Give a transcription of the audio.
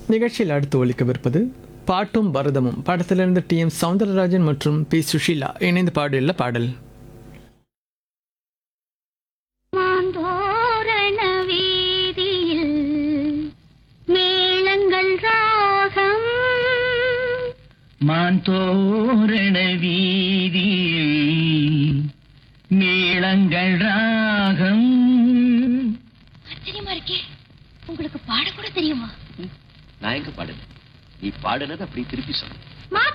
நிகழ்ச்சியில் அடுத்து ஒலிக்கவிருப்பது பாட்டும் பரதமும் படத்திலிருந்து டி எம் சவுந்தரராஜன் மற்றும் பி சுஷீலா இணைந்து பாடியுள்ள பாடல் மாந்தோரண வீதியில் மேளங்கள் ராகம் மாந்தோரண வீதியில் மேளங்கள் ராகம் ஆச்சரியமா இருக்கே உங்களுக்கு பாட கூட தெரியுமா நான் எங்க பாடுனேன் நீ பாடுனது அப்படி திருப்பி சொல்லு